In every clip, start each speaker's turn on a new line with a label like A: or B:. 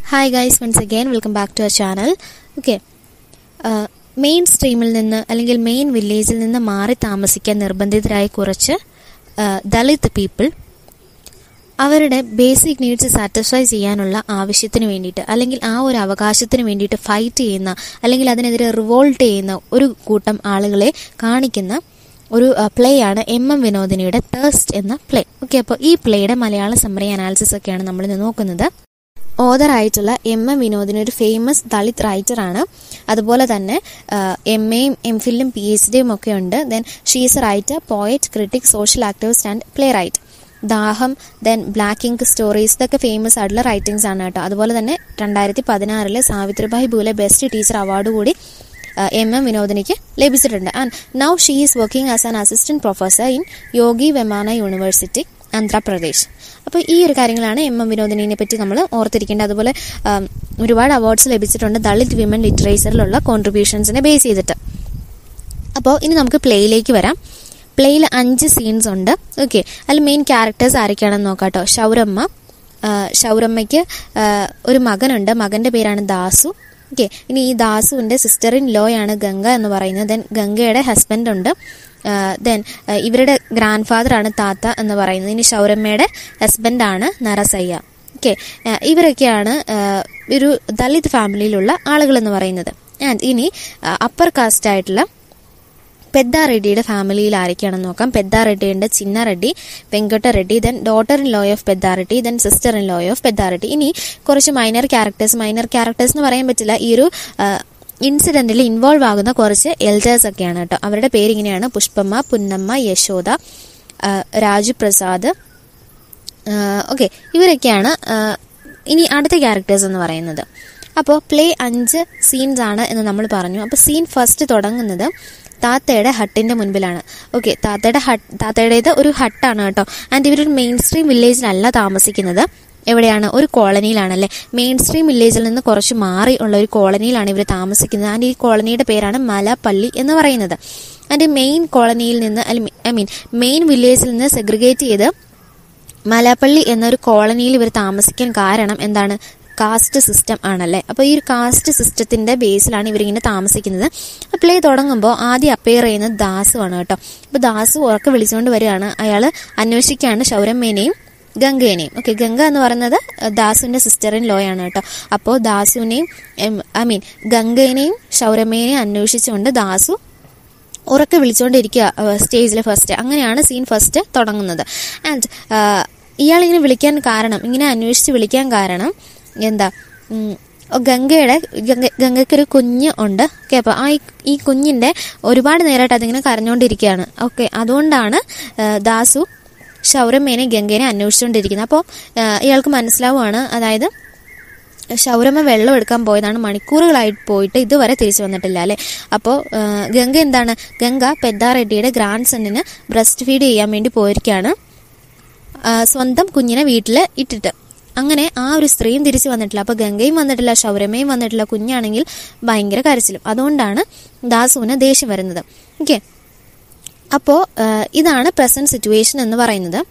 A: Hi guys once again welcome back to our channel okay main സ്ട്രീമിൽ നിന്ന് അല്ലെങ്കിൽ main വില്ലേജിൽ നിന്ന് മാറി താമസിക്കാൻ നിർബന്ധിതരായ കുറച്ച് ആ, ദളിത് പീപ്പിൾ അവരുടെ ബേസിക് നീഡ്സ് സാറ്റിസ്ഫൈ ചെയ്യാനുള്ള ആവശ്യത്തിന് വേണ്ടിയിട്ട് അല്ലെങ്കിൽ ആ ഒരു അവകാശത്തിന് വേണ്ടിയിട്ട് ഫൈറ്റ് ചെയ്യുന്ന അല്ലെങ്കിൽ അതിനെതിരെ റിവോൾട്ട് ചെയ്യുന്ന ഒരു കൂട്ടം ആളുകളെ കാണിക്കുന്ന ഒരു പ്ലേ ആണ് എം എം വിനോദിനിയുടെ തേഴ്സ്റ്റ് എന്ന പ്ലേ ഓക്കെ അപ്പോൾ ഈ പ്ലേയുടെ മലയാള സമ്മറി അനാലിസിസ് ഒക്കെയാണ് നമ്മൾ ഇന്ന് നോക്കുന്നത് ഓതർ ആയിട്ടുള്ള എം എം വിനോദിനി ഒരു ഫേമസ് ദളിത് റൈറ്റർ ആണ് അതുപോലെ തന്നെ എം എയും എം ഫില്ലും പി എച്ച് ഡിയും ഒക്കെ ഉണ്ട് then she's a writer poet critic social activist and playwright Daham then black ink stories ഇതൊക്കെ ഫേമസ് ആയിട്ടുള്ള റൈറ്റിംഗ്സ് ആണ് കേട്ടോ അതുപോലെ തന്നെ രണ്ടായിരത്തി പതിനാറിലെ Savitribai Phule best teacher award കൂടി എം എം വിനോദിനിക്ക് ലഭിച്ചിട്ടുണ്ട് and now she is working as an assistant professor in Yogi Vemana university Andhra Pradesh അപ്പോൾ ഈ ഒരു കാര്യങ്ങളാണ് എം എം വിനോദിനിനെ പറ്റി നമ്മൾ ഓർത്തിരിക്കേണ്ടത് അതുപോലെ ആം, ഒരുപാട് അവാർഡ്സ് ലഭിച്ചിട്ടുണ്ട് ദളിത് വിമൻ ലിറ്ററേച്ചറിലുള്ള കോൺട്രിബ്യൂഷൻസിനെ ബേസ് ചെയ്തിട്ട് അപ്പോൾ ഇനി നമുക്ക് പ്ലേയിലേക്ക് വരാം പ്ലേയിൽ അഞ്ച് സീൻസ് ഉണ്ട് ഓക്കെ അതിൽ മെയിൻ ക്യാരക്ടേഴ്സ് ആരൊക്കെയാണെന്ന് നോക്കാം കേട്ടോ ഷൗറമ്മ ആ, ഷൗറമ്മയ്ക്ക് ആ, ഒരു മകനുണ്ട് മകന്റെ പേരാണ് ദാസു ഓക്കെ ഇനി ഈ ദാസുവിന്റെ സിസ്റ്റർ ഇൻ ലോ ആണ് ഗംഗ എന്ന് പറയുന്നത് ദെൻ ഗംഗയുടെ ഹസ്ബൻഡ് ഉണ്ട് ദെൻ ഇവരുടെ ഗ്രാൻഡ് ഫാദർ ആണ് താത്ത എന്ന് പറയുന്നത് ഇനി ഷൗറമ്മയുടെ ഹസ്ബൻഡാണ് നരസയ്യ ഓക്കെ ഇവരൊക്കെയാണ് ആ, ഒരു ദളിത് ഫാമിലിയിലുള്ള ആളുകൾ എന്ന് പറയുന്നത് ആൻഡ് ഇനി അപ്പർ കാസ്റ്റ് ആയിട്ടുള്ള പെദ്ദാറെഡ്ഡിയുടെ ഫാമിലിയിൽ ആരൊക്കെയാണെന്ന് നോക്കാം പെദ്ദാറെഡ്ഡിയുണ്ട് Chinnareddy Venkatareddy then daughter in law of Peddareddy then sister in law of Peddareddy ഇനി കുറച്ച് മൈനർ ക്യാരക്ടേഴ്സ് മൈനർ ക്യാരക്ടേഴ്സ് എന്ന് പറയാൻ പറ്റില്ല ഈ ഒരു ഇൻസിഡന്റിൽ ഇൻവോൾവ് ആകുന്ന കുറച്ച് എൽഡേഴ്സ് ഒക്കെയാണ് കേട്ടോ അവരുടെ പേര് ഇങ്ങനെയാണ് പുഷ്പമ്മ പുന്നമ്മ യശോദ ആ, രാജു പ്രസാദ് ഓക്കെ ഇവരൊക്കെയാണ് ആ, ഇനി അടുത്ത ക്യാരക്ടേഴ്സ് എന്ന് പറയുന്നത് അപ്പോൾ പ്ലേ അഞ്ച് സീൻസ് ആണ് എന്ന് നമ്മൾ പറഞ്ഞു അപ്പോൾ സീൻ ഫസ്റ്റ് തുടങ്ങുന്നത് താത്തയുടെ ഹട്ടിന്റെ മുൻപിലാണ് ഓക്കെ താത്തയുടെ ഹട്ട് താത്തയുടേത് ഒരു ഹട്ടാണ് കേട്ടോ ആൻഡ് ഇവരൊരു മെയിൻ സ്ട്രീം വില്ലേജിലല്ല താമസിക്കുന്നത് എവിടെയാണ് ഒരു കോളനിയിലാണല്ലേ മെയിൻ സ്ട്രീം വില്ലേജിൽ നിന്ന് കുറച്ച് മാറി ഉള്ള ഒരു കോളനിയിലാണ് ഇവർ താമസിക്കുന്നത് ആൻഡ് ഈ കോളനിയുടെ പേരാണ് മലപ്പള്ളി എന്ന് പറയുന്നത് ആൻഡ് മെയിൻ കോളനിയിൽ നിന്ന് ഐ മീൻ മെയിൻ വില്ലേജിൽ നിന്ന് സെഗ്രിഗേറ്റ് ചെയ്ത് മലപ്പള്ളി എന്നൊരു കോളനിയിൽ ഇവർ താമസിക്കാൻ കാരണം എന്താണ് കാസ്റ്റ് സിസ്റ്റം ആണല്ലേ അപ്പോൾ ഈ ഒരു കാസ്റ്റ് സിസ്റ്റത്തിന്റെ ബേസിലാണ് ഇവരിങ്ങനെ താമസിക്കുന്നത് പ്ലേ തുടങ്ങുമ്പോൾ ആദ്യം അപ്പയർ ചെയ്യുന്നത് ദാസു ആണ് കേട്ടോ അപ്പോൾ ദാസു ഉറക്കെ വിളിച്ചുകൊണ്ട് വരികയാണ് അയാൾ അന്വേഷിക്കുകയാണ് ശൗരമ്മേനെയും ഗംഗേനെയും ഓക്കെ ഗംഗ എന്ന് പറയുന്നത് ദാസുവിന്റെ സിസ്റ്റർ ഇൻ ലോ ആണ് കേട്ടോ അപ്പോൾ ദാസുവിനെയും ഐ മീൻ ഗംഗേനെയും ശൗരമ്മേനെയും അന്വേഷിച്ചുകൊണ്ട് ദാസു ഉറക്കെ വിളിച്ചുകൊണ്ടിരിക്കുക സ്റ്റേജിൽ ഫസ്റ്റ് അങ്ങനെയാണ് സീൻ ഫസ്റ്റ് തുടങ്ങുന്നത് ആൻഡ് ഇയാളിങ്ങനെ വിളിക്കാൻ കാരണം ഇങ്ങനെ അന്വേഷിച്ച് വിളിക്കാൻ കാരണം എന്താ ഉം, ഗംഗയുടെ ഗംഗ ഗംഗയ്ക്കൊരു കുഞ്ഞ് ഉണ്ട് ഓക്കെ അപ്പോൾ ആ ഈ- ഈ കുഞ്ഞിൻ്റെ ഒരുപാട് നേരമായിട്ട് അതിങ്ങനെ കരഞ്ഞുകൊണ്ടിരിക്കുകയാണ് ഓക്കെ അതുകൊണ്ടാണ് ആ, ദാസു ഷൗരമ്മേനെ ഗംഗേനെ അന്വേഷിച്ചുകൊണ്ടിരിക്കുന്നത് അപ്പോൾ ഇയാൾക്ക് മനസ്സിലാവുകയാണ് അതായത് ഷൗരമ്മ വെള്ളം എടുക്കാൻ പോയതാണ് മണിക്കൂറുകളായി പോയിട്ട് ഇതുവരെ തിരിച്ചു വന്നിട്ടില്ല അല്ലേ അപ്പോൾ ഗംഗ എന്താണ് ഗംഗ പെദ്ദാ റെഡ്ഡിയുടെ ഗ്രാൻഡ് സണ്ണിന് ബ്രസ്റ്റ് ഫീഡ് ചെയ്യാൻ വേണ്ടി പോയിരിക്കുകയാണ് ആ, സ്വന്തം കുഞ്ഞിനെ വീട്ടിൽ ഇട്ടിട്ട് അങ്ങനെ ആ ഒരു സ്ത്രീയും തിരിച്ചു വന്നിട്ടില്ല അപ്പോൾ ഗംഗയും വന്നിട്ടില്ല ഷൗരമ്മയും വന്നിട്ടില്ല കുഞ്ഞാണെങ്കിൽ ഭയങ്കര കരച്ചിലും അതുകൊണ്ടാണ് ദാസുവിന് ദേഷ്യം വരുന്നത് ഓക്കെ അപ്പോൾ ഇതാണ് പ്രസന്റ് സിറ്റുവേഷൻ എന്ന് പറയുന്നത്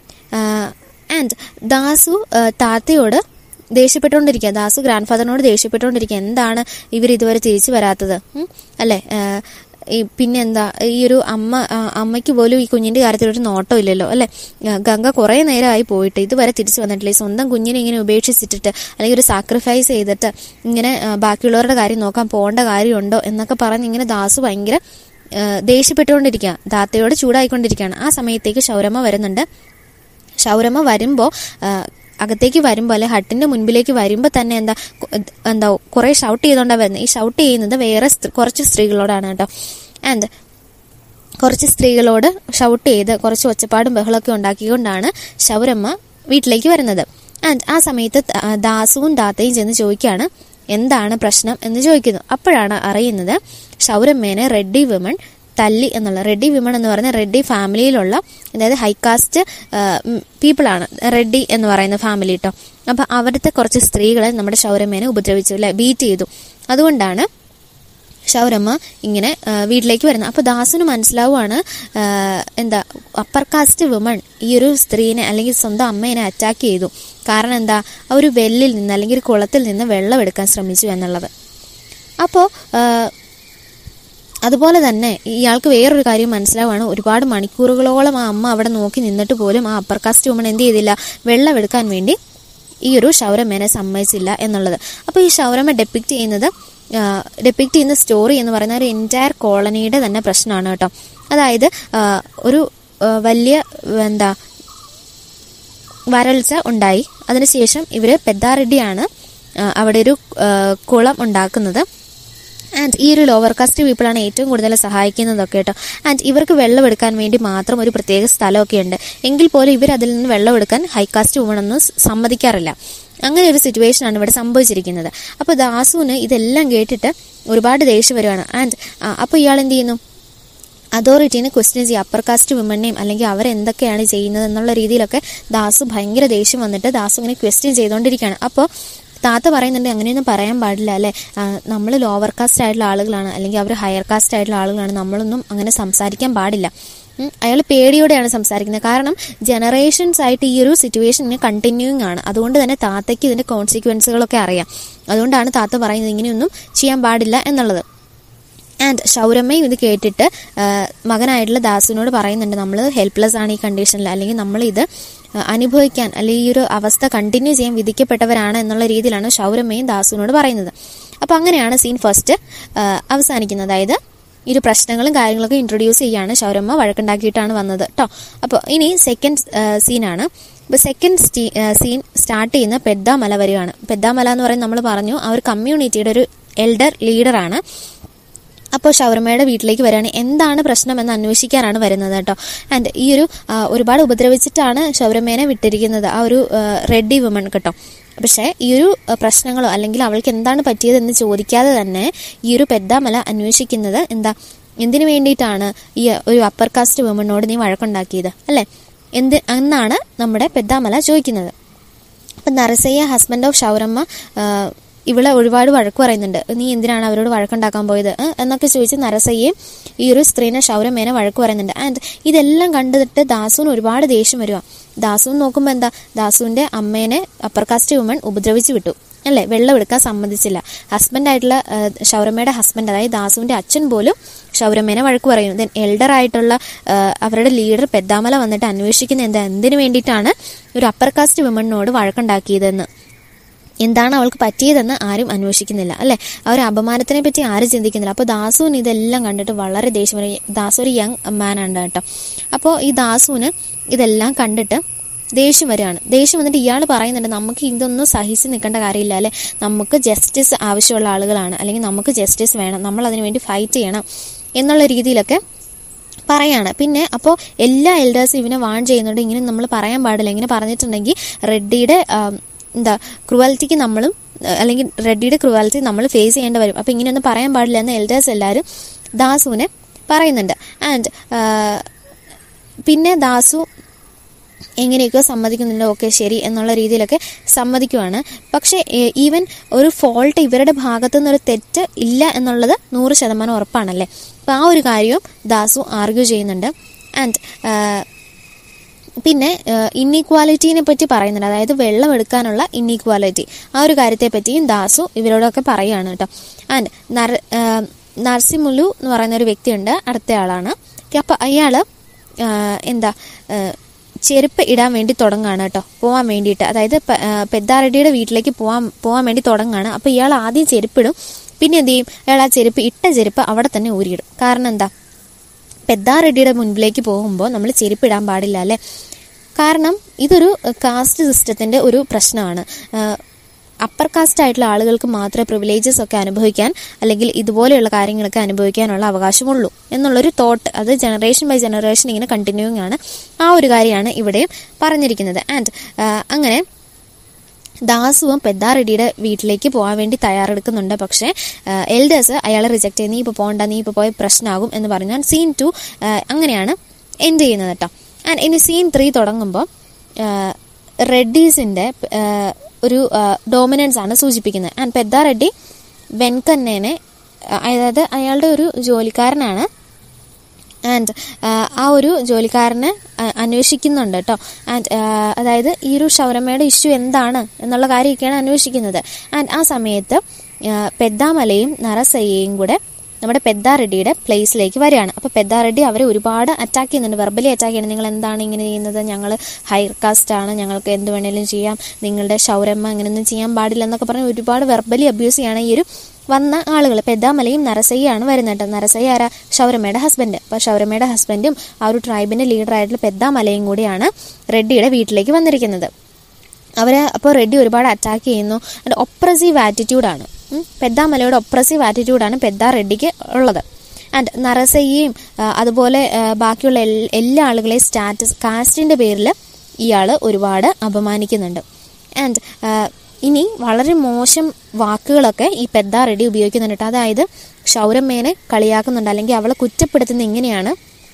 A: ആൻഡ് ദാസു ആ, താത്തയോട് ദേഷ്യപ്പെട്ടുകൊണ്ടിരിക്കുക ദാസു ഗ്രാൻഡ് ഫാദറിനോട് ദേഷ്യപ്പെട്ടുകൊണ്ടിരിക്കുക എന്താണ് ഇവർ ഇതുവരെ തിരിച്ചു വരാത്തത് ഉം? അല്ലേ ആ, ഈ പിന്നെന്താ ഈ ഒരു അമ്മ ആ, അമ്മയ്ക്ക് പോലും ഈ കുഞ്ഞിന്റെ കാര്യത്തിൽ ഒരു നോട്ടം ഇല്ലല്ലോ അല്ലെ ഗംഗ കുറെ നേരമായി പോയിട്ട് ഇതുവരെ തിരിച്ചു വന്നിട്ടില്ല ഈ സ്വന്തം കുഞ്ഞിനെ ഇങ്ങനെ ഉപേക്ഷിച്ചിട്ടിട്ട് അല്ലെങ്കിൽ ഒരു സാക്രിഫൈസ് ചെയ്തിട്ട് ഇങ്ങനെ ആ, ബാക്കിയുള്ളവരുടെ കാര്യം നോക്കാൻ പോകേണ്ട കാര്യമുണ്ടോ എന്നൊക്കെ പറഞ്ഞ് ഇങ്ങനെ ദാസു ഭയങ്കര ആ, ദേഷ്യപ്പെട്ടുകൊണ്ടിരിക്കുക ദാത്തയോട് ചൂടായിക്കൊണ്ടിരിക്കുകയാണ് ആ സമയത്തേക്ക് ഷൗരമ്മ വരുന്നുണ്ട് ഷൗരമ്മ വരുമ്പോൾ അകത്തേക്ക് വരുമ്പോൾ അല്ലെ ഹട്ടിന്റെ മുൻപിലേക്ക് വരുമ്പോൾ തന്നെ എന്താ കു- എന്താ കുറെ ഷൗട്ട് ചെയ്തുകൊണ്ടാണ് വരുന്നത് ഈ ഷൗട്ട് ചെയ്യുന്നത് വേറെ സ്ത്രീ- കുറച്ച് സ്ത്രീകളോടാണ് കേട്ടോ ആൻഡ് കുറച്ച് സ്ത്രീകളോട് ഷൗട്ട് ചെയ്ത് കുറച്ച് ഒച്ചപ്പാടും ബഹളമൊക്കെ ഉണ്ടാക്കിക്കൊണ്ടാണ് ഷൗരമ്മ വീട്ടിലേക്ക് വരുന്നത് ആൻഡ് ആ സമയത്ത് ത- ആ ദാസുവും ദാത്തയും ചെന്ന് ചോദിക്കുകയാണ് എന്താണ് പ്രശ്നം എന്ന് ചോദിക്കുന്നു അപ്പോഴാണ് അറിയുന്നത് ഷൗരമ്മേനെ റെഡ്ഡി വിമൺ തല്ലി എന്നുള്ള റെഡ്ഡി വിമൺ എന്ന് പറയുന്ന റെഡ്ഡി ഫാമിലിയിലുള്ള അതായത് ഹൈകാസ്റ്റ് പീപ്പിൾ ആണ് റെഡ്ഡി എന്ന് പറയുന്ന ഫാമിലി കേട്ടോ അപ്പൊ അവിടുത്തെ കുറച്ച് സ്ത്രീകളെ നമ്മുടെ ഷൗരമ്മേനെ ഉപദ്രവിച്ചു അല്ലെ ബീറ്റ് ചെയ്തു അതുകൊണ്ടാണ് ഷൗരമ്മ ഇങ്ങനെ ആ, വീട്ടിലേക്ക് വരുന്നത് അപ്പോൾ ദാസുന് മനസ്സിലാവുകയാണ് ആ, എന്താ അപ്പർ കാസ്റ്റ് വുമൺ ഈ ഒരു സ്ത്രീനെ അല്ലെങ്കിൽ സ്വന്തം അമ്മേനെ അറ്റാക്ക് ചെയ്തു കാരണം എന്താ ആ ഒരു വെല്ലിൽ നിന്ന് അല്ലെങ്കിൽ ഒരു കുളത്തിൽ നിന്ന് വെള്ളം എടുക്കാൻ ശ്രമിച്ചു എന്നുള്ളത് അപ്പോൾ അതുപോലെ തന്നെ ഇയാൾക്ക് വേറൊരു കാര്യം മനസ്സിലാവുകയാണ് ഒരുപാട് മണിക്കൂറുകളോളം ആ അമ്മ അവിടെ നോക്കി നിന്നിട്ട് പോലും ആ അപ്പർ കാസ്റ്റ് വുമൺ എന്ത് ചെയ്തില്ല വെള്ളം എടുക്കാൻ വേണ്ടി ഈ ഒരു ഷൗരമ്മേനെ സമ്മതിച്ചില്ല എന്നുള്ളത് അപ്പോൾ ഈ ഷൗരമ്മ ഡെപ്പിക്റ്റ് ചെയ്യുന്നത് ഡെപ്പിക്റ്റ് ചെയ്യുന്ന സ്റ്റോറി എന്ന് പറയുന്ന ഒരു എൻറ്റയർ കോളനിയുടെ തന്നെ പ്രശ്നമാണ് കേട്ടോ അതായത് ആ, ഒരു ആ, വലിയ എന്താ വരൾച്ച ഉണ്ടായി അതിനുശേഷം ഇവർ പെദ്ദാറെഡ്ഡിയാണ് ആ, അവിടെ ഒരു ആ, കുളം ഉണ്ടാക്കുന്നത് ആൻഡ് ഈ ഒരു ലോവർ കാസ്റ്റ് പീപ്പിളാണ് ഏറ്റവും കൂടുതൽ സഹായിക്കുന്നതൊക്കെ കേട്ടോ ആൻഡ് ഇവർക്ക് വെള്ളം എടുക്കാൻ വേണ്ടി മാത്രം ഒരു പ്രത്യേക സ്ഥലമൊക്കെ ഉണ്ട് എങ്കിൽ പോലും ഇവർ അതിൽ നിന്ന് വെള്ളം എടുക്കാൻ ഹൈ കാസ്റ്റ് വുമണൊന്നും സ് സമ്മതിക്കാറില്ല അങ്ങനെ ഒരു സിറ്റുവേഷനാണ് ഇവിടെ സംഭവിച്ചിരിക്കുന്നത് അപ്പോൾ ദാസുവിന് ഇതെല്ലാം കേട്ടിട്ട് ഒരുപാട് ദേഷ്യം വരുവാണ് ആൻഡ് അപ്പോൾ ഇയാൾ എന്ത് ചെയ്യുന്നു അതോറിറ്റീനെ ക്വസ്റ്റ്യൻ ചെയ്യുക അപ്പർ കാസ്റ്റ് വിമണിനെയും അല്ലെങ്കിൽ അവരെന്തൊക്കെയാണ് ചെയ്യുന്നത് എന്നുള്ള രീതിയിലൊക്കെ ദാസു ഭയങ്കര ദേഷ്യം വന്നിട്ട് ദാസു ഇങ്ങനെ ക്വസ്റ്റ്യൻ ചെയ്തുകൊണ്ടിരിക്കുകയാണ് അപ്പോൾ താത്ത പറയുന്നുണ്ട് അങ്ങനെയൊന്നും പറയാൻ പാടില്ല അല്ലേ നമ്മൾ ലോവർ കാസ്റ്റ് ആയിട്ടുള്ള ആളുകളാണ് അല്ലെങ്കിൽ അവർ ഹയർ കാസ്റ്റ് ആയിട്ടുള്ള ആളുകളാണ് നമ്മളൊന്നും അങ്ങനെ സംസാരിക്കാൻ പാടില്ല അയാൾ പേടിയോടെയാണ് സംസാരിക്കുന്നത് കാരണം ജനറേഷൻസ് ആയിട്ട് ഈ ഒരു സിറ്റുവേഷൻ ഇങ്ങനെ കണ്ടിന്യൂയിങ് ആണ് അതുകൊണ്ട് തന്നെ താത്തയ്ക്ക് ഇതിന്റെ കോൺസിക്വൻസുകളൊക്കെ അറിയാം അതുകൊണ്ടാണ് താത്ത പറയുന്നത് ഇങ്ങനെയൊന്നും ചെയ്യാൻ പാടില്ല എന്നുള്ളത് ആൻഡ് ഷൗരമ്മയും ഇത് കേട്ടിട്ട് ആ, മകനായിട്ടുള്ള ദാസുവിനോട് പറയുന്നുണ്ട് നമ്മൾ ഹെൽപ്ലെസ് ആണ് ഈ കണ്ടീഷനിൽ അല്ലെങ്കിൽ നമ്മൾ ഇത് അനുഭവിക്കാൻ അല്ലെങ്കിൽ ഈ ഒരു അവസ്ഥ കണ്ടിന്യൂ ചെയ്യാൻ വിധിക്കപ്പെട്ടവരാണ് എന്നുള്ള രീതിയിലാണ് ഷൗരമ്മയും ദാസുവിനോട് പറയുന്നത് അപ്പോൾ അങ്ങനെയാണ് സീൻ ഫസ്റ്റ് അവസാനിക്കുന്നത് അതായത് ഈ ഒരു പ്രശ്നങ്ങളും കാര്യങ്ങളൊക്കെ ഇൻട്രൊഡ്യൂസ് ചെയ്യാണ് ഷൗരമ്മ വഴക്കുണ്ടാക്കിയിട്ടാണ് വന്നത് കേട്ടോ അപ്പോൾ ഇനി സെക്കൻഡ് സീനാണ് ഇപ്പോൾ സെക്കൻഡ് സീൻ സ്റ്റാർട്ട് ചെയ്യുന്ന പെദ്ദാമല വരികയാണ് പെദ്ദാമല എന്ന് പറയുന്നത് നമ്മൾ പറഞ്ഞു ആ ഒരു കമ്മ്യൂണിറ്റിയുടെ ഒരു എൽഡർ ലീഡറാണ് അപ്പോൾ ഷവർമ്മയുടെ വീട്ടിലേക്ക് വരികയാണ് എന്താണ് പ്രശ്നം എന്ന് അന്വേഷിക്കാനാണ് വരുന്നത് കേട്ടോ ആൻഡ് ഈ ഒരു ആ, ഒരുപാട് ഉപദ്രവിച്ചിട്ടാണ് ഷവർമ്മേനെ വിട്ടിരിക്കുന്നത് ആ ഒരു റെഡി വുമൺ കേട്ടോ പക്ഷേ ഈ ഒരു ആ, പ്രശ്നങ്ങളോ അല്ലെങ്കിൽ അവൾക്ക് എന്താണ് പറ്റിയതെന്ന് ചോദിക്കാതെ തന്നെ ഈ ഒരു പെദ്ദാമല അന്വേഷിക്കുന്നത് എന്താ എന്തിനു വേണ്ടിയിട്ടാണ് ഈ ഒരു അപ്പർ കാസ്റ്റ് വുമണിനോട് നീ വഴക്കുണ്ടാക്കിയത് അല്ലേ എന്ത് എന്നാണ് നമ്മുടെ പെദ്ദാമല ചോദിക്കുന്നത് അപ്പം നരസയ്യ ഹസ്ബൻഡ് ഓഫ് ഷൗറമ്മ ആ, ഇവളെ ഒരുപാട് വഴക്ക് പറയുന്നുണ്ട് നീ എന്തിനാണ് അവരോട് വഴക്കുണ്ടാക്കാൻ പോയത് ഏ? എന്നൊക്കെ ചോദിച്ച് നരസയ്യയും ഈ ഒരു സ്ത്രീനെ ഷൗരമ്മേനെ വഴക്ക് പറയുന്നുണ്ട് ആൻഡ് ഇതെല്ലാം കണ്ടിട്ട് ദാസുവിന് ഒരുപാട് ദേഷ്യം വരുക ദാസുവിന് നോക്കുമ്പോൾ എന്താ ദാസുവിന്റെ അമ്മേനെ അപ്പർ കാസ്റ്റ് വുമൺ ഉപദ്രവിച്ചു വിട്ടു അല്ലേ വെള്ളം എടുക്കാൻ സമ്മതിച്ചില്ല ഹസ്ബൻഡായിട്ടുള്ള ഷൗരമ്മയുടെ ഹസ്ബൻഡ് അതായത് ദാസുവിന്റെ അച്ഛൻ പോലും ഷൗരമ്മേനെ വഴക്ക് പറയുന്നു ദെൻ എൽഡർ ആയിട്ടുള്ള ആ, അവരുടെ ലീഡർ പെദ്ദാമല വന്നിട്ട് അന്വേഷിക്കുന്ന എന്താ എന്തിനു വേണ്ടിയിട്ടാണ് ഒരു അപ്പർ കാസ്റ്റ് വിമണിനോട് വഴക്കുണ്ടാക്കിയതെന്ന് എന്താണ് അവൾക്ക് പറ്റിയതെന്ന് ആരും അന്വേഷിക്കുന്നില്ല അല്ലെ ആ ഒരു അപമാനത്തിനെ പറ്റി ആരും ചിന്തിക്കുന്നില്ല അപ്പോൾ ദാസുവിന് ഇതെല്ലാം കണ്ടിട്ട് വളരെ ദേഷ്യം വരും ദാസു ഒരു യങ് മാനാണ് കേട്ടോ അപ്പോൾ ഈ ദാസുവിന് ഇതെല്ലാം കണ്ടിട്ട് ദേഷ്യം വരികയാണ് ദേഷ്യം വന്നിട്ട് ഇയാൾ പറയുന്നുണ്ട് നമുക്ക് ഇതൊന്നും സഹിച്ച് നിൽക്കേണ്ട കാര്യമില്ല അല്ലെ നമുക്ക് ജസ്റ്റിസ് ആവശ്യമുള്ള ആളുകളാണ് അല്ലെങ്കിൽ നമുക്ക് ജസ്റ്റിസ് വേണം നമ്മൾ അതിനു വേണ്ടി ഫൈറ്റ് ചെയ്യണം എന്നുള്ള രീതിയിലൊക്കെ പറയാണ് പിന്നെ അപ്പോൾ എല്ലാ എൽഡേഴ്സും ഇവനെ വാൺ ചെയ്യുന്നുണ്ട് ഇങ്ങനെ നമ്മൾ പറയാൻ പാടില്ല ഇങ്ങനെ പറഞ്ഞിട്ടുണ്ടെങ്കിൽ റെഡ്ഡിയുടെ ആം, എന്താ ക്രുവാലിറ്റിക്ക് നമ്മളും ആ, അല്ലെങ്കിൽ റെഡ്ഡിയുടെ ക്രുവാലിറ്റി നമ്മൾ ഫേസ് ചെയ്യേണ്ടി വരും അപ്പോൾ ഇങ്ങനെയൊന്നും പറയാൻ പാടില്ല എന്ന് എൽഡേഴ്സ് എല്ലാവരും ദാസുവിനെ പറയുന്നുണ്ട് ആൻഡ് പിന്നെ ദാസു എങ്ങനെയൊക്കെയോ സമ്മതിക്കുന്നുണ്ട് ഓക്കെ ശരി എന്നുള്ള രീതിയിലൊക്കെ സമ്മതിക്കുവാണ് പക്ഷേ ഈവൻ ഒരു ഫോൾട്ട് ഇവരുടെ ഭാഗത്തു നിന്നൊരു തെറ്റ് ഇല്ല എന്നുള്ളത് നൂറ് ശതമാനം ഉറപ്പാണല്ലേ അപ്പോൾ ആ ഒരു കാര്യവും ദാസു ആർഗ്യൂ ചെയ്യുന്നുണ്ട് ആൻഡ് പിന്നെ ഇന്നീക്വാലിറ്റീനെ പറ്റി പറയുന്നുണ്ട് അതായത് വെള്ളം എടുക്കാനുള്ള ഇന്നീക്വാലിറ്റി ആ ഒരു കാര്യത്തെ പറ്റിയും ദാസു ഇവരോടൊക്കെ പറയുകയാണ് കേട്ടോ ആൻഡ് നര ആ, നർസിമുലു എന്ന് പറയുന്ന ഒരു വ്യക്തിയുണ്ട് അടുത്ത ആളാണ് അപ്പോൾ അയാൾ എന്താ ആ, ചെരുപ്പ് ഇടാൻ വേണ്ടി തുടങ്ങുകയാണ് കേട്ടോ പോകാൻ വേണ്ടിയിട്ട് അതായത് പ- ആ, പെദ്ദാറെഡ്ഡിയുടെ വീട്ടിലേക്ക് പോകാൻ പോകാൻ വേണ്ടി തുടങ്ങുകയാണ് അപ്പോൾ ഇയാൾ ആദ്യം ചെരുപ്പിടും പിന്നെ എന്ത് ചെയ്യും അയാൾ ആ ചെരുപ്പ് ഇട്ട ചെരുപ്പ് അവിടെ തന്നെ ഊരിയിടും കാരണം എന്താ പെദ്ദാറെഡ്ഡിയുടെ മുൻപിലേക്ക് പോകുമ്പോൾ നമ്മൾ ചെരുപ്പിടാൻ പാടില്ല അല്ലേ കാരണം ഇതൊരു കാസ്റ്റ് സിസ്റ്റത്തിന്റെ ഒരു പ്രശ്നമാണ് അപ്പർ കാസ്റ്റ് ആയിട്ടുള്ള ആളുകൾക്ക് മാത്രമേ പ്രിവിലേജസ് ഒക്കെ അനുഭവിക്കാൻ അല്ലെങ്കിൽ ഇതുപോലെയുള്ള കാര്യങ്ങളൊക്കെ അനുഭവിക്കാനുള്ള അവകാശമുള്ളൂ എന്നുള്ളൊരു തോട്ട് അത് ജനറേഷൻ ബൈ ജനറേഷൻ ഇങ്ങനെ കണ്ടിന്യൂയിങ് ആണ് ആ ഒരു കാര്യമാണ് ഇവിടെയും പറഞ്ഞിരിക്കുന്നത് ആൻഡ് അങ്ങനെ ദാസുവും പെദ്ദാറെഡ്ഡിയുടെ വീട്ടിലേക്ക് പോകാൻ വേണ്ടി തയ്യാറെടുക്കുന്നുണ്ട് പക്ഷേ എൽഡേഴ്സ് അയാളെ റിജക്ട് ചെയ്ത് നീ ഇപ്പോൾ പോകണ്ട നീ ഇപ്പോൾ പോയ പ്രശ്നമാകും എന്ന് പറഞ്ഞാൽ സീൻ ടു അങ്ങനെയാണ് എൻഡ് ചെയ്യുന്നത് കേട്ടോ ആൻഡ് ഇനി സീൻ ത്രീ തുടങ്ങുമ്പോൾ റെഡ്ഡീസിൻ്റെ ഒരു ഡോമിനൻസ് ആണ് സൂചിപ്പിക്കുന്നത് ആൻഡ് പെദ്ദാറെഡ്ഡി വെൻകന്നേനെ അതായത് അയാളുടെ ഒരു ജോലിക്കാരനാണ് ആൻഡ് ആ ഒരു ജോലിക്കാരനെ അ- അന്വേഷിക്കുന്നുണ്ട് കേട്ടോ ആൻഡ് അതായത് ഈ ഒരു ഷൗരമ്മയുടെ ഇഷ്യൂ എന്താണ് എന്നുള്ള കാര്യമൊക്കെയാണ് അന്വേഷിക്കുന്നത് ആൻഡ് ആ സമയത്ത് ആ, പെദ്ദാമലയും നറസയ്യയും കൂടെ നമ്മുടെ പെദ്ദാ റെഡ്ഡിയുടെ പ്ലേസിലേക്ക് വരികയാണ് അപ്പോൾ പെദ്ദാ റെഡ്ഡി അവരെ ഒരുപാട് അറ്റാക്ക് ചെയ്യുന്നുണ്ട് വെർബലി അറ്റാക്ക് ചെയ്യുന്നത് നിങ്ങൾ എന്താണ് ഇങ്ങനെ ചെയ്യുന്നത് ഞങ്ങൾ ഹയർ കാസ്റ്റ് ആണ് ഞങ്ങൾക്ക് എന്ത് വേണേലും ചെയ്യാം നിങ്ങളുടെ ഷൗരമ്മ അങ്ങനെയൊന്നും ചെയ്യാൻ പാടില്ല എന്നൊക്കെ പറഞ്ഞ് ഒരുപാട് വെർബലി അബ്യൂസ് ചെയ്യാണ് ഈ ഒരു വന്ന ആളുകൾ പെദ്ദാമലയും നരസയ്യാണ് വരുന്നത് കേട്ടോ നരസയ്യ ആരാ ഷൗരമ്മയുടെ ഹസ്ബൻഡ് അപ്പോൾ ഷൗരമ്മയുടെ ഹസ്ബൻഡും ആ ഒരു ട്രൈബിന്റെ ലീഡറായിട്ടുള്ള പെദ്ദാമലയും കൂടിയാണ് റെഡ്ഡിയുടെ വീട്ടിലേക്ക് വന്നിരിക്കുന്നത് അവരെ അപ്പോൾ റെഡ്ഡി ഒരുപാട് അറ്റാക്ക് ചെയ്യുന്നു അതിൻ്റെ ഒപ്രസീവ് ആറ്റിറ്റ്യൂഡാണ് പെദ്ദാമലയുടെ ഒപ്രസീവ് ആറ്റിറ്റ്യൂഡാണ് പെദ്ദ റെഡ്ഡിക്ക് ഉള്ളത് ആൻഡ് നരസയ്യയും ആ, അതുപോലെ ആ, ബാക്കിയുള്ള എൽ- എല്ലാ ആളുകളെയും സ്റ്റാറ്റസ് കാസ്റ്റിന്റെ പേരിൽ ഇയാൾ ഒരുപാട് അപമാനിക്കുന്നുണ്ട് ആൻഡ് ഇനി വളരെ മോശം വാക്കുകളൊക്കെ ഈ പെദ്ദ റെഡ്ഡി ഉപയോഗിക്കുന്നുണ്ട് ട്ടോ. അതായത് ഷൗരമ്മേനെ കളിയാക്കുന്നുണ്ട് അല്ലെങ്കിൽ അവളെ കുറ്റപ്പെടുത്തുന്നത് ഇങ്ങനെയാണ്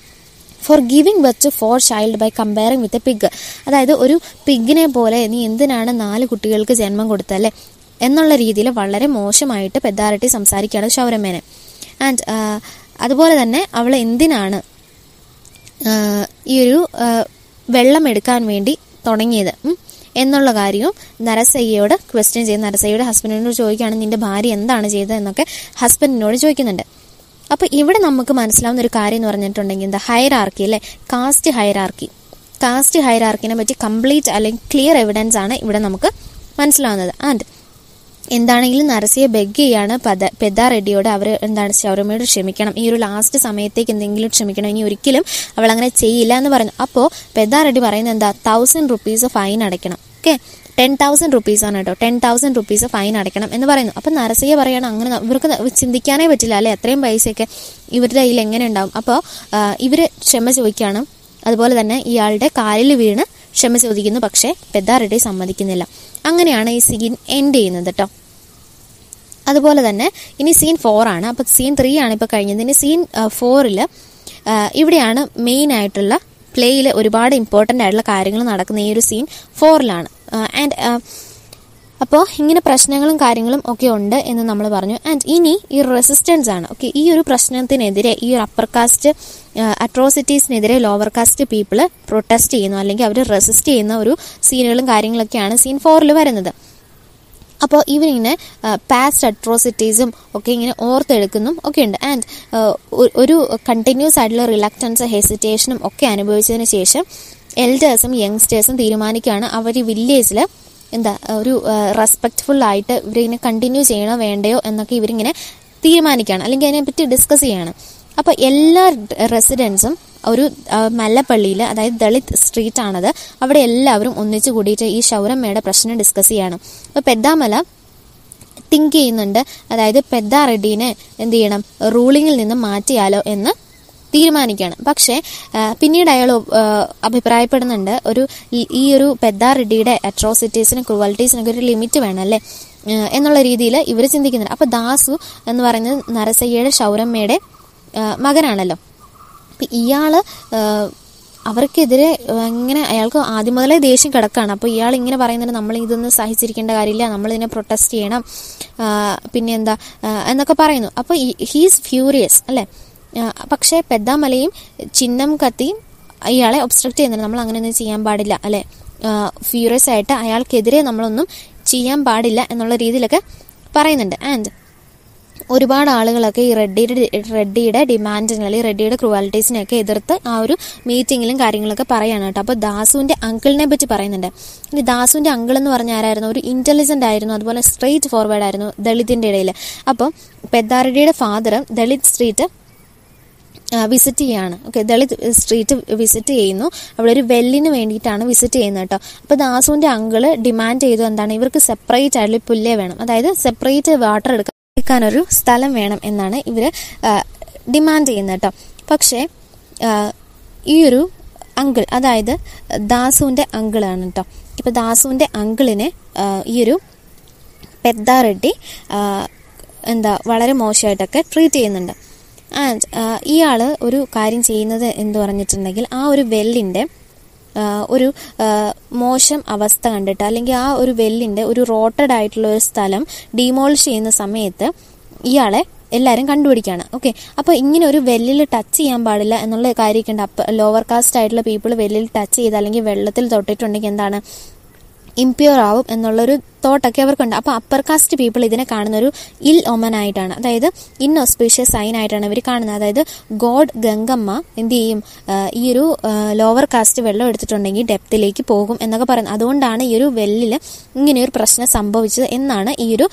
A: for giving birth to for child by comparing with a pig അതായത് ഒരു പിഗിനെ പോലെ നീ എന്തിനാണ് നാല് കുട്ടികൾക്ക് ജന്മം കൊടുത്തല്ലേ എന്നുള്ള രീതിയിൽ വളരെ മോശമായിട്ട് പെദ്ദാരട്ടി സംസാരിക്കുകയാണ് ഷൗരമ്മേനെ ആൻഡ് അതുപോലെ തന്നെ അവൾ എന്തിനാണ് ആ, ഈ ഒരു ആ, വെള്ളം എടുക്കാൻ വേണ്ടി തുടങ്ങിയത് ഉം, എന്നുള്ള കാര്യവും നരസയ്യയോട് ക്വസ്റ്റ്യൻ ചെയ്ത് നരസയ്യയുടെ ഹസ്ബൻഡിനോട് ചോദിക്കുകയാണ് നിന്റെ ഭാര്യ എന്താണ് ചെയ്തത് എന്നൊക്കെ ഹസ്ബൻഡിനോട് ചോദിക്കുന്നുണ്ട് അപ്പോൾ ഇവിടെ നമുക്ക് മനസ്സിലാവുന്ന ഒരു കാര്യം എന്ന് പറഞ്ഞിട്ടുണ്ടെങ്കിൽ എന്താ ഹൈറാർക്കി അല്ലേ കാസ്റ്റ് ഹൈറാർക്കി കാസ്റ്റ് ഹൈറാർക്കിനെ പറ്റി കംപ്ലീറ്റ് അല്ലെങ്കിൽ ക്ലിയർ എവിഡൻസ് ആണ് ഇവിടെ നമുക്ക് മനസ്സിലാവുന്നത് ആൻഡ് എന്താണെങ്കിലും നരസിയെ ബെഗ് ചെയ്യാണ് പദ പെദ റെഡ്ഡിയോട് അവർ എന്താണ് ശൗരമ്മയോട് ക്ഷമിക്കണം ഈ ഒരു ലാസ്റ്റ് സമയത്തേക്ക് എന്തെങ്കിലും ക്ഷമിക്കണം ഇനി ഒരിക്കലും അവൾ അങ്ങനെ ചെയ്യില്ല എന്ന് പറഞ്ഞു അപ്പോൾ പെദ റെഡ്ഡി പറയുന്നത് എന്താ തൗസൻഡ് റുപ്പീസ് ഫൈൻ അടയ്ക്കണം ഓക്കെ ടെൻ തൗസൻഡ് റുപ്പീസ് ആണ് കേട്ടോ ടെൻ തൗസൻഡ് റുപ്പീസ് ഫൈൻ അടയ്ക്കണം എന്ന് പറയുന്നു അപ്പം നരസിയെ പറയണം അങ്ങനെ ന- ഇവർക്ക് ന- ചിന്തിക്കാനേ പറ്റില്ല അല്ലെ അത്രയും പൈസയൊക്കെ ഇവരുടെ കയ്യിൽ എങ്ങനെ ഉണ്ടാവും അപ്പോൾ ഇവർ ക്ഷമ ചോദിക്കുകയാണ് അതുപോലെ തന്നെ ഇയാളുടെ കാലിൽ വീണ് ക്ഷമ ചോദിക്കുന്നു പക്ഷേ പെദ റെഡ്ഡി സമ്മതിക്കുന്നില്ല അങ്ങനെയാണ് ഈ സീൻ എൻഡ് ചെയ്യുന്നത് കേട്ടോ അതുപോലെ തന്നെ ഇനി സീൻ ഫോർ ആണ് അപ്പോൾ സീൻ ത്രീ ആണ് ഇപ്പോൾ കഴിഞ്ഞത് ഇനി സീൻ ഫോറിൽ ഇവിടെയാണ് മെയിൻ ആയിട്ടുള്ള പ്ലേയിൽ ഒരുപാട് ഇമ്പോർട്ടൻ്റ് ആയിട്ടുള്ള കാര്യങ്ങൾ നടക്കുന്ന ഈ ഒരു സീൻ ഫോറിലാണ് ആൻഡ് അപ്പോൾ ഇങ്ങനെ പ്രശ്നങ്ങളും കാര്യങ്ങളും ഒക്കെ ഉണ്ട് എന്ന് നമ്മൾ പറഞ്ഞു ആൻഡ് ഇനി ഈ റെസിസ്റ്റൻസ് ആണ് ഓക്കെ ഈ ഒരു പ്രശ്നത്തിനെതിരെ ഈ ഒരു അപ്പർ കാസ്റ്റ് അട്രോസിറ്റീസിനെതിരെ ലോവർ കാസ്റ്റ് പീപ്പിൾ പ്രൊട്ടസ്റ്റ് ചെയ്യുന്നു അല്ലെങ്കിൽ അവർ റെസിസ്റ്റ് ചെയ്യുന്ന ഒരു സീനുകളും കാര്യങ്ങളൊക്കെയാണ് സീൻ ഫോറിൽ വരുന്നത് അപ്പോൾ ഇവരിങ്ങനെ പാസ്റ്റ് അട്രോസിറ്റീസും ഒക്കെ ഇങ്ങനെ ഓർത്തെടുക്കുന്നതും ഒക്കെ ഉണ്ട് ആൻഡ് ഒരു കണ്ടിന്യൂസ് ആയിട്ടുള്ള റിലക്റ്റൻസ് ഹെസിറ്റേഷനും ഒക്കെ അനുഭവിച്ചതിന് ശേഷം എൽഡേഴ്സും യങ്സ്റ്റേഴ്സും തീരുമാനിക്കുകയാണ് അവർ ഈ വില്ലേജിൽ എന്താ ഒരു റെസ്പെക്റ്റ്ഫുൾ ആയിട്ട് ഇവരിങ്ങനെ കണ്ടിന്യൂ ചെയ്യണോ വേണ്ടയോ എന്നൊക്കെ ഇവരിങ്ങനെ തീരുമാനിക്കുകയാണ് അല്ലെങ്കിൽ അതിനെപ്പറ്റി ഡിസ്കസ് ചെയ്യാണ് അപ്പോൾ എല്ലാ റെസിഡൻസും ഒരു ആ, മല്ലപ്പള്ളിയിൽ അതായത് ദളിത് സ്ട്രീറ്റ് ആണത് അവിടെ എല്ലാവരും ഒന്നിച്ചു കൂടിയിട്ട് ഈ ഷൗരമ്മയുടെ പ്രശ്നം ഡിസ്കസ് ചെയ്യാണ് അപ്പോൾ പെദ്ദാമല തിങ്ക് ചെയ്യുന്നുണ്ട് അതായത് പെദ്ദ റെഡ്ഡീനെ എന്ത് ചെയ്യണം റൂളിങ്ങിൽ നിന്ന് മാറ്റിയാലോ എന്ന് തീരുമാനിക്കുകയാണ് പക്ഷേ ആ, പിന്നീട് അയാൾ ആ, അഭിപ്രായപ്പെടുന്നുണ്ട് ഒരു ഈ- ഈ ഒരു പെദ്ദ റെഡ്ഡിയുടെ അട്രോസിറ്റീസിനും ക്രുവാലിറ്റീസിനൊക്കെ ഒരു ലിമിറ്റ് വേണം അല്ലേ ആ, എന്നുള്ള രീതിയിൽ ഇവർ ചിന്തിക്കുന്നുണ്ട് അപ്പോൾ ദാസു എന്ന് പറയുന്നത് നരസയ്യയുടെ ഷൗരമ്മയുടെ ആ, മകനാണല്ലോ അപ്പം ഇയാള് ആ, അവർക്കെതിരെ അങ്ങനെ അയാൾക്ക് ആദ്യം മുതലേ ദേഷ്യം കിടക്കാണ് അപ്പോൾ ഇയാൾ ഇങ്ങനെ പറയുന്നുണ്ട് നമ്മൾ ഇതൊന്നും സഹിച്ചിരിക്കേണ്ട കാര്യമില്ല നമ്മൾ ഇതിനെ പ്രൊട്ടസ്റ്റ് ചെയ്യണം ആ, പിന്നെ എന്താ ആ, എന്നൊക്കെ പറയുന്നു അപ്പോൾ ഹീസ് ഫ്യൂരിയസ് അല്ലേ ആ, പക്ഷേ പെദ്ദാമലയും ചിഹ്നം കത്തിയും ഇയാളെ ഒബ്സ്ട്രക്ട് ചെയ്യുന്നുണ്ട് നമ്മൾ അങ്ങനെയൊന്നും ചെയ്യാൻ പാടില്ല അല്ലേ ഫ്യൂരിയസ് ആയിട്ട് അയാൾക്കെതിരെ നമ്മളൊന്നും ചെയ്യാൻ പാടില്ല എന്നുള്ള രീതിയിലൊക്കെ പറയുന്നുണ്ട് ആൻഡ് ഒരുപാട് ആളുകളൊക്കെ ഈ റെഡ്ഡിയുടെ റെഡ്ഡിയുടെ ഡിമാൻഡിന് അല്ലെങ്കിൽ റെഡ്ഡിയുടെ ക്രുവാലിറ്റീസിനെയൊക്കെ എതിർത്ത് ആ ഒരു മീറ്റിങ്ങിലും കാര്യങ്ങളൊക്കെ പറയാണ് കേട്ടോ അപ്പോൾ ദാസുവിന്റെ അങ്കിളിനെ പറ്റി പറയുന്നുണ്ട് ഇനി ദാസുവിന്റെ അങ്കിൾ എന്ന് പറഞ്ഞ ആരായിരുന്നു ഒരു ഇന്റലിജന്റ് ആയിരുന്നു അതുപോലെ സ്ട്രെയിറ്റ് ഫോർവേഡ് ആയിരുന്നു ദളിതിന്റെ ഇടയിൽ അപ്പോൾ പെദ്ദാറെഡ്ഡിയുടെ ഫാദർ ദളിത് സ്ട്രീറ്റ് വിസിറ്റ് ചെയ്യാണ് ഓക്കെ ദളിത് സ്ട്രീറ്റ് വിസിറ്റ് ചെയ്യുന്നു അവിടെ ഒരു വെല്ലിന് വേണ്ടിയിട്ടാണ് വിസിറ്റ് ചെയ്യുന്നത് കേട്ടോ അപ്പോൾ ദാസുവിന്റെ അങ്കിള് ഡിമാൻഡ് ചെയ്തു എന്താണ് ഇവർക്ക് സെപ്പറേറ്റ് ആയിട്ടുള്ള പുല്ലേ വേണം അതായത് സെപ്പറേറ്റ് വാട്ടർ എടുക്കാൻ എടുക്കാനൊരു സ്ഥലം വേണം എന്നാണ് ഇവർ ഡിമാൻഡ് ചെയ്യുന്നത് കേട്ടോ പക്ഷേ ആ, ഈ ഒരു അങ്കിൾ അതായത് ദാസുവിൻ്റെ അങ്കിളാണ് കേട്ടോ ഇപ്പോൾ ദാസുവിൻ്റെ അങ്കിളിനെ ആ, ഈ ഒരു പെദ്ദ റെഡ്ഡി ആ, എന്താ വളരെ മോശമായിട്ടൊക്കെ ട്രീറ്റ് ചെയ്യുന്നുണ്ട് ആൻഡ് ഇയാൾ ഒരു കാര്യം ചെയ്യുന്നത് എന്ന് പറഞ്ഞിട്ടുണ്ടെങ്കിൽ ആ ഒരു വെല്ലിൻ്റെ ഒരു ആ, മോശം അവസ്ഥ കണ്ടിട്ട് അല്ലെങ്കിൽ ആ ഒരു വെല്ലിൻ്റെ ഒരു റോട്ടഡ് ആയിട്ടുള്ള ഒരു സ്ഥലം ഡിമോളിഷ് ചെയ്യുന്ന സമയത്ത് ഇയാളെ എല്ലാവരും കണ്ടുപിടിക്കുകയാണ് ഓക്കെ അപ്പോൾ ഇങ്ങനെ ഒരു വെല്ലിൽ ടച്ച് ചെയ്യാൻ പാടില്ല എന്നുള്ള കാര്യമൊക്കെ ഉണ്ട് അപ്പ ലോവർ കാസ്റ്റ് ആയിട്ടുള്ള പീപ്പിൾ വെല്ലിൽ ടച്ച് ചെയ്ത് അല്ലെങ്കിൽ വെള്ളത്തിൽ തൊട്ടിട്ടുണ്ടെങ്കിൽ എന്താണ് ഇംപ്യൂർ ആവും എന്നുള്ളൊരു തോട്ടൊക്കെ അവർക്കുണ്ട് അപ്പോൾ അപ്പർ കാസ്റ്റ് പീപ്പിൾ ഇതിനെ കാണുന്ന ഒരു ഇൽ ഒമൻ ആയിട്ടാണ് അതായത് ഇൻഓസ്പീഷ്യസ് സൈൻ ആയിട്ടാണ് ഇവർ കാണുന്നത് അതായത് ഗോഡ് ഗംഗമ്മ എന്ത് ചെയ്യും ആ, ഈ ഒരു ലോവർ കാസ്റ്റ് വെള്ളം എടുത്തിട്ടുണ്ടെങ്കിൽ ഡെപ്തിലേക്ക് പോകും എന്നൊക്കെ പറയുന്നത് അതുകൊണ്ടാണ് ഈ ഒരു വെല്ലിൽ ഇങ്ങനെയൊരു പ്രശ്നം സംഭവിച്ചത് എന്നാണ് ഈ ഒരു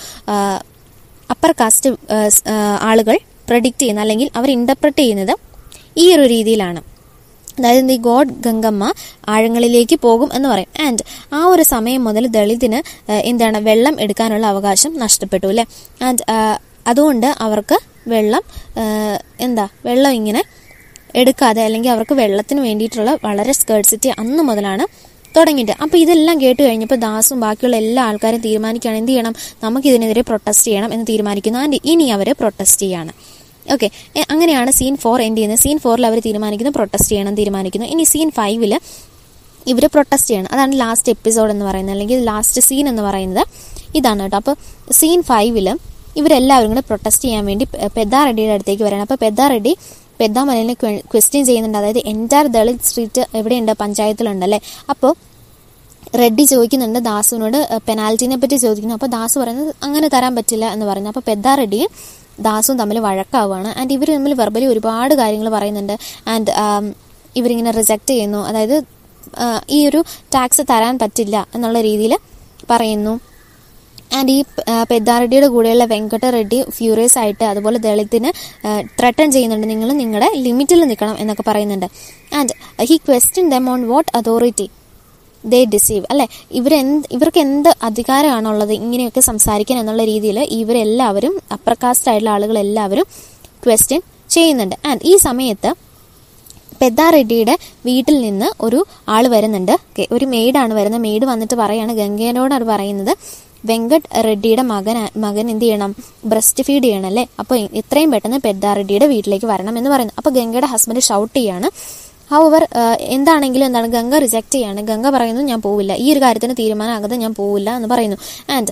A: അപ്പർ കാസ്റ്റ് ആളുകൾ പ്രഡിക്റ്റ് ചെയ്യുന്നത് അല്ലെങ്കിൽ അവർ ഇന്റർപ്രറ്റ് ചെയ്യുന്നത് ഈ ഒരു രീതിയിലാണ് അതായത് ഈ ഗോഡ് ഗംഗമ്മ ആഴങ്ങളിലേക്ക് പോകും എന്ന് പറയും ആൻഡ് ആ ഒരു സമയം മുതൽ ദളിതിന് ആ, എന്താണ് വെള്ളം എടുക്കാനുള്ള അവകാശം നഷ്ടപ്പെട്ടു അല്ലേ ആൻഡ് അതുകൊണ്ട് അവർക്ക് വെള്ളം ആ, എന്താ വെള്ളം ഇങ്ങനെ എടുക്കാതെ അല്ലെങ്കിൽ അവർക്ക് വെള്ളത്തിന് വേണ്ടിയിട്ടുള്ള വളരെ സ്കേർട്സിറ്റി അന്ന് മുതലാണ് തുടങ്ങിയിട്ട് അപ്പോൾ ഇതെല്ലാം കേട്ട് കഴിഞ്ഞപ്പോൾ ദാസും ബാക്കിയുള്ള എല്ലാ ആൾക്കാരും തീരുമാനിക്കുകയാണ് എന്ത് ചെയ്യണം നമുക്ക് ഇതിനെതിരെ പ്രൊട്ടസ്റ്റ് ചെയ്യണം എന്ന് തീരുമാനിക്കുന്നു ആൻഡ് ഇനി അവർ പ്രൊട്ടസ്റ്റ് ചെയ്യാണ് ഓക്കെ അങ്ങനെയാണ് സീൻ ഫോർ എൻഡ് ചെയ്യുന്നത് സീൻ ഫോറിൽ അവർ തീരുമാനിക്കുന്നു പ്രൊട്ടസ്റ്റ് ചെയ്യണം തീരുമാനിക്കുന്നു ഇനി സീൻ ഫൈവില് ഇവർ പ്രൊട്ടസ്റ്റ് ചെയ്യണം അതാണ് ലാസ്റ്റ് എപ്പിസോഡ് എന്ന് പറയുന്നത് അല്ലെങ്കിൽ ലാസ്റ്റ് സീൻ എന്ന് പറയുന്നത് ഇതാണ് കേട്ടോ അപ്പോൾ സീൻ ഫൈവില് ഇവരെല്ലാവരും കൂടെ പ്രൊട്ടസ്റ്റ് ചെയ്യാൻ വേണ്ടി പെ- പെദ്ദ റെഡ്ഡിയുടെ അടുത്തേക്ക് വരണം അപ്പോൾ പെദ്ദ റെഡ്ഡി പെദ്ദ മലിനെ ക്വസ്റ്റ്യൻ ചെയ്യുന്നുണ്ട് അതായത് എൻറ്റയർ ദളിത് സ്ട്രീറ്റ് എവിടെയുണ്ട് പഞ്ചായത്തിലുണ്ടല്ലേ അപ്പോൾ റെഡ്ഡി ചോദിക്കുന്നുണ്ട് ദാസുവിനോട് പെനാൽറ്റിനെ പറ്റി ചോദിക്കുന്നു അപ്പോൾ ദാസു പറയുന്നത് അങ്ങനെ തരാൻ പറ്റില്ല എന്ന് പറയുന്നു അപ്പോൾ പെദ്ദ റെഡ്ഡിയും ദാസും തമ്മിൽ വഴക്കാവുകയാണ് ആൻഡ് ഇവർ തമ്മിൽ വെർബലി ഒരുപാട് കാര്യങ്ങൾ പറയുന്നുണ്ട് ആൻഡ് ഇവരിങ്ങനെ റിജക്റ്റ് ചെയ്യുന്നു അതായത് ആ, ഈ ഒരു ടാക്സ് തരാൻ പറ്റില്ല എന്നുള്ള രീതിയിൽ പറയുന്നു ആൻഡ് ഈ ആ, പെദ്ദാറെഡ്ഡിയുടെ കൂടെയുള്ള വെങ്കട്ട റെഡ്ഡി ഫ്യൂറിയസ് ആയിട്ട് അതുപോലെ ദളിതിന് ത്രട്ടൺ ചെയ്യുന്നുണ്ട് നിങ്ങൾ നിങ്ങളുടെ ലിമിറ്റിൽ നിൽക്കണം എന്നൊക്കെ പറയുന്നുണ്ട് and he question them on what authority they deserve അല്ലെ ഇവരെന്ത് ഇവർക്ക് എന്ത് അധികാരമാണുള്ളത് ഇങ്ങനെയൊക്കെ സംസാരിക്കാൻ എന്നുള്ള രീതിയിൽ ഇവരെല്ലാവരും അപ്പർ കാസ്റ്റ് ആയിട്ടുള്ള ആളുകളെല്ലാവരും ക്വസ്റ്റ്യൻ ചെയ്യുന്നുണ്ട് ആൻഡ് ഈ സമയത്ത് പെദ്ദാറെഡ്ഡിയുടെ വീട്ടിൽ നിന്ന് ഒരു ആൾ വരുന്നുണ്ട് Okay, ഒരു മെയ്ഡാണ് വരുന്നത് മെയ്ഡ് വന്നിട്ട് പറയാണ് ഗംഗേനോടാണ് പറയുന്നത് വെങ്കട്ട് റെഡ്ഡിയുടെ മകൻ മകൻ എന്ത് ചെയ്യണം ബ്രസ്റ്റ് ഫീഡ് ചെയ്യണം അല്ലേ അപ്പോൾ എത്രയും പെട്ടെന്ന് പെദ്ദാറെഡ്ഡിയുടെ വീട്ടിലേക്ക് വരണം എന്ന് പറയുന്നു അപ്പോൾ ഗംഗയുടെ ഹസ്ബൻഡ് ഷൗട്ട് ചെയ്യാണ് ഹൗവർ എന്താണെങ്കിലും എന്താണ് ഗംഗ റിജക്റ്റ് ചെയ്യാണ് ഗംഗ പറയുന്നു ഞാൻ പോവില്ല ഈ ഒരു കാര്യത്തിന് തീരുമാനമാകാതെ ഞാൻ പോവില്ല എന്ന് പറയുന്നു ആൻഡ്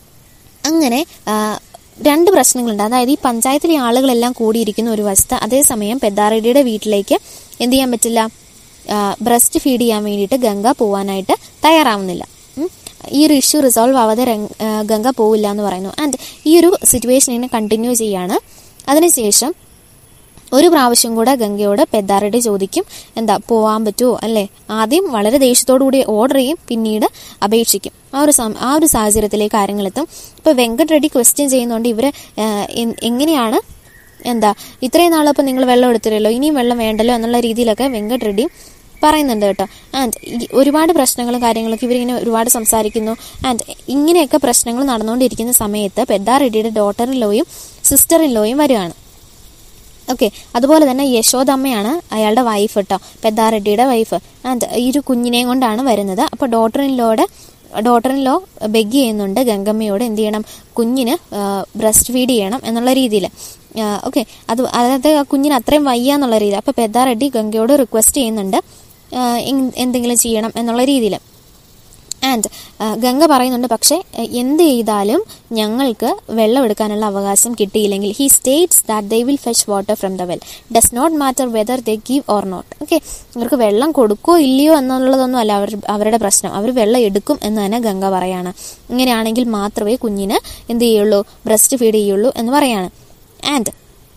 A: അങ്ങനെ ആ, രണ്ട് പ്രശ്നങ്ങളുണ്ട് അതായത് ഈ പഞ്ചായത്തിലെ ആളുകളെല്ലാം കൂടിയിരിക്കുന്ന ഒരു വശത്ത് അതേസമയം പെദ്ദാറെഡ്ഡിയുടെ വീട്ടിലേക്ക് എന്ത് ചെയ്യാൻ പറ്റില്ല ബ്രസ്റ്റ് ഫീഡ് ചെയ്യാൻ വേണ്ടിയിട്ട് ഗംഗ പോവാനായിട്ട് തയ്യാറാവുന്നില്ല ഉം. ഈ ഒരു ഇഷ്യൂ റിസോൾവ് ആവാതെ രംഗ്- ആ, ഗംഗ പോവില്ല എന്ന് പറയുന്നു ആൻഡ് ഈ ഒരു സിറ്റുവേഷൻ ഇങ്ങനെ കണ്ടിന്യൂ ചെയ്യാണ് അതിനുശേഷം ഒരു പ്രാവശ്യം കൂടെ ഗംഗയോട് പെദ്ദാറെഡ്ഡി ചോദിക്കും എന്താ പോവാൻ പറ്റുമോ അല്ലേ ആദ്യം വളരെ ദേഷ്യത്തോടു കൂടി ഓർഡർ ചെയ്യും പിന്നീട് അപേക്ഷിക്കും ആ ഒരു സം- ആ ഒരു സാഹചര്യത്തിലേക്ക് കാര്യങ്ങളെത്തും ഇപ്പോൾ വെങ്കട്ട് റെഡ്ഡി ക്വസ്റ്റ്യൻ ചെയ്യുന്നതുകൊണ്ട് ഇവർ എങ്ങനെയാണ് എന്താ ഇത്രയും നാളപ്പോൾ നിങ്ങൾ വെള്ളം എടുത്തില്ലല്ലോ ഇനിയും വെള്ളം വേണ്ടല്ലോ എന്നുള്ള രീതിയിലൊക്കെ വെങ്കട്ട് റെഡ്ഡി പറയുന്നുണ്ട് കേട്ടോ ആൻഡ് ഒരുപാട് പ്രശ്നങ്ങളും കാര്യങ്ങളൊക്കെ ഇവരിങ്ങനെ ഒരുപാട് സംസാരിക്കുന്നു ആൻഡ് ഇങ്ങനെയൊക്കെ പ്രശ്നങ്ങൾ നടന്നുകൊണ്ടിരിക്കുന്ന സമയത്ത് പെദ്ദാ റെഡ്ഡിയുടെ ഡോട്ടർ ഇൻ ലോയും സിസ്റ്റർ ഇൻ ലോയും വരികയാണ് ഓക്കെ അതുപോലെ തന്നെ യശോദമ്മയാണ് അയാളുടെ വൈഫ് കേട്ടോ പെദ്ദാ റെഡ്ഡിയുടെ വൈഫ് ആൻഡ് ഈ ഒരു കുഞ്ഞിനെയും കൊണ്ടാണ് വരുന്നത് അപ്പോൾ ഡോട്ടർ ഇൻ ലോയുടെ ഡോട്ടർ ഇൻ ലോ ബെഗ് ചെയ്യുന്നുണ്ട് ഗംഗമ്മയോട് എന്ത് ചെയ്യണം കുഞ്ഞിന് ബ്രസ്റ്റ് ഫീഡ് ചെയ്യണം എന്നുള്ള രീതിയിൽ ഓക്കെ അത് അതായത് ആ കുഞ്ഞിന് അത്രയും വയ്യ എന്നുള്ള രീതിയിൽ അപ്പോൾ പെദ്ദാ റെഡ്ഡി ഗംഗയോട് റിക്വസ്റ്റ് ചെയ്യുന്നുണ്ട് ആ, എങ്- എന്തെങ്കിലും ചെയ്യണം എന്നുള്ള രീതിയിൽ ആൻഡ് ഗംഗ പറയുന്നുണ്ട് പക്ഷേ uh, എന്ത് ചെയ്താലും ഞങ്ങൾക്ക് വെള്ളം എടുക്കാനുള്ള അവകാശം കിട്ടിയില്ലെങ്കിൽ he states that they will fetch water from the well does not matter whether they give or not okay ഇവർക്ക് വെള്ളം കൊടുക്കോ ഇല്ലയോ എന്നുള്ളതൊന്നും അല്ല അവർ അവരുടെ പ്രശ്നം അവർ വെള്ളം എടുക്കും എന്ന് തന്നെ ഗംഗ പറയാണ് ഇങ്ങനെയാണെങ്കിൽ മാത്രമേ കുഞ്ഞിന് എന്ത് ചെയ്യുള്ളൂ ബ്രസ്റ്റ് ഫീഡ് ചെയ്യുള്ളൂ എന്ന് പറയാണ് ആൻഡ്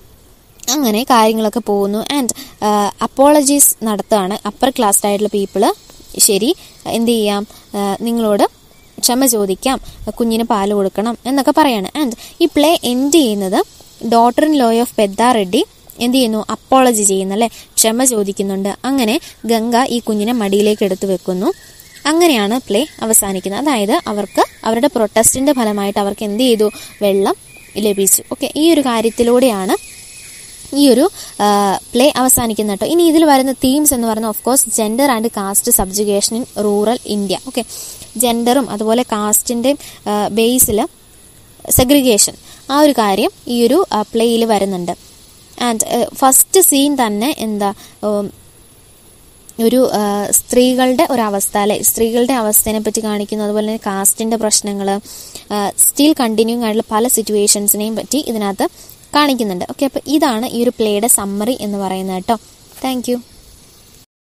A: അങ്ങനെ കാര്യങ്ങളൊക്കെ പോകുന്നു ആൻഡ് അപ്പോളജീസ് നടത്തുകയാണ് അപ്പർ ക്ലാസ്ഡ് ആയിട്ടുള്ള പീപ്പിള് ശരി എന്ത് ചെയ്യാം ആ, നിങ്ങളോട് ക്ഷമ ചോദിക്കാം കുഞ്ഞിന് പാല് കൊടുക്കണം എന്നൊക്കെ പറയാണ് ആൻഡ് ഈ പ്ലേ എൻഡ് ചെയ്യുന്നത് daughter in law of Pedda Reddy എന്ത് ചെയ്യുന്നു അപ്പോളജി ചെയ്യുന്നു അല്ലെ ക്ഷമ ചോദിക്കുന്നുണ്ട് അങ്ങനെ ഗംഗ ഈ കുഞ്ഞിനെ മടിയിലേക്ക് എടുത്തു വെക്കുന്നു അങ്ങനെയാണ് പ്ലേ അവസാനിക്കുന്നത് അതായത് അവർക്ക് അവരുടെ പ്രൊട്ടസ്റ്റിന്റെ ഫലമായിട്ട് അവർക്ക് എന്ത് ചെയ്തു വെള്ളം ലഭിച്ചു ഓക്കെ ഈ ഒരു കാര്യത്തിലൂടെയാണ് ഈ ഒരു പ്ലേ അവസാനിക്കുന്ന കേട്ടോ ഇനി ഇതിൽ വരുന്ന തീംസ് എന്ന് പറയുന്നത് of course gender and caste subjugation in rural India okay ജെൻഡറും അതുപോലെ കാസ്റ്റിൻ്റെ ബേസിൽ സെഗ്രിഗേഷൻ ആ ഒരു കാര്യം ഈ ഒരു പ്ലേയിൽ വരുന്നുണ്ട് ആൻഡ് ഫസ്റ്റ് സീൻ തന്നെ എന്താ ഉം, ഒരു ആ, സ്ത്രീകളുടെ ഒരവസ്ഥ അല്ലെ സ്ത്രീകളുടെ അവസ്ഥയെ പറ്റി കാണിക്കുന്നു അതുപോലെ തന്നെ കാസ്റ്റിന്റെ പ്രശ്നങ്ങൾ സ്റ്റിൽ കണ്ടിന്യൂങ് ആയിട്ടുള്ള പല സിറ്റുവേഷൻസിനെയും പറ്റി ഇതിനകത്ത് കാണിക്കുന്നുണ്ട് ഓക്കെ അപ്പോൾ ഇതാണ് ഈ ഒരു പ്ലേയുടെ സമ്മറി എന്ന് പറയുന്നത് കേട്ടോ താങ്ക്